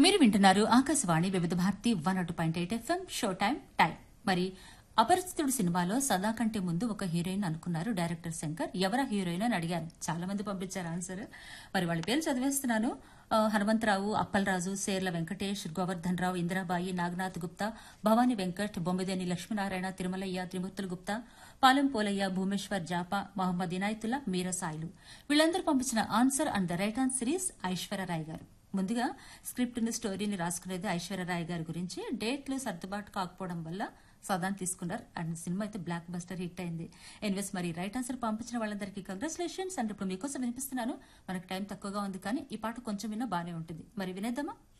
మీరు వింటున్నారు ఆకాశవాణి వివిధ భారతి వన్ అటు point eight F M show time time మరి అపరిచితుడు సినిమాలో సదా కంటే ముందు ఒక హీరోయిన్ అనుకున్నారు డైరెక్టర్ శంకర్ ఎవరా హీరోయిన్ అని అడిగారు చాలా మంది పంపించారు ఆన్సర్ మరి వాళ్ళ పేరు చదివేస్తున్నాను ఆ, హనుమంతరావు అప్పలరాజు సేర్ల వెంకటేష్ గోవర్ధన్ రావు ఇందిరాబాయి నాగనాథ్ గుప్తా భవానీ వెంకట్ బొమ్మిదేని లక్ష్మీనారాయణ తిరుమలయ్య త్రిమూర్తులు గుప్తా పాలెం పోలయ్య భూమేశ్వర్ జాపా మహమ్మద్ ఇనాయతుల్లా మీరా సాయిలు వీళ్ళందరూ పంపించిన answer and the right answer is Aishwarya Rai గారు ముందుగా స్క్రిప్ట్ని స్టోరీని రాసుకునేది ఐశ్వర్యరాయ్ గారి గురించి డేట్లు సర్దుబాటు కాకపోవడం వల్ల సదాన్ తీసుకున్నారు అండ్ సినిమా అయితే బ్లాక్ బస్టర్ హిట్ అయింది ఎన్వెస్ మరి రైట్ ఆన్సర్ పంపించిన వాళ్ళందరికీ కంగ్రాచులేషన్స్ అండ్ ఇప్పుడు మీకోసం వినిపిస్తున్నాను మనకు టైం తక్కువగా ఉంది కానీ ఈ పాట కొంచెం విన్నా బాగానే ఉంటుంది మరి వినేద్దామా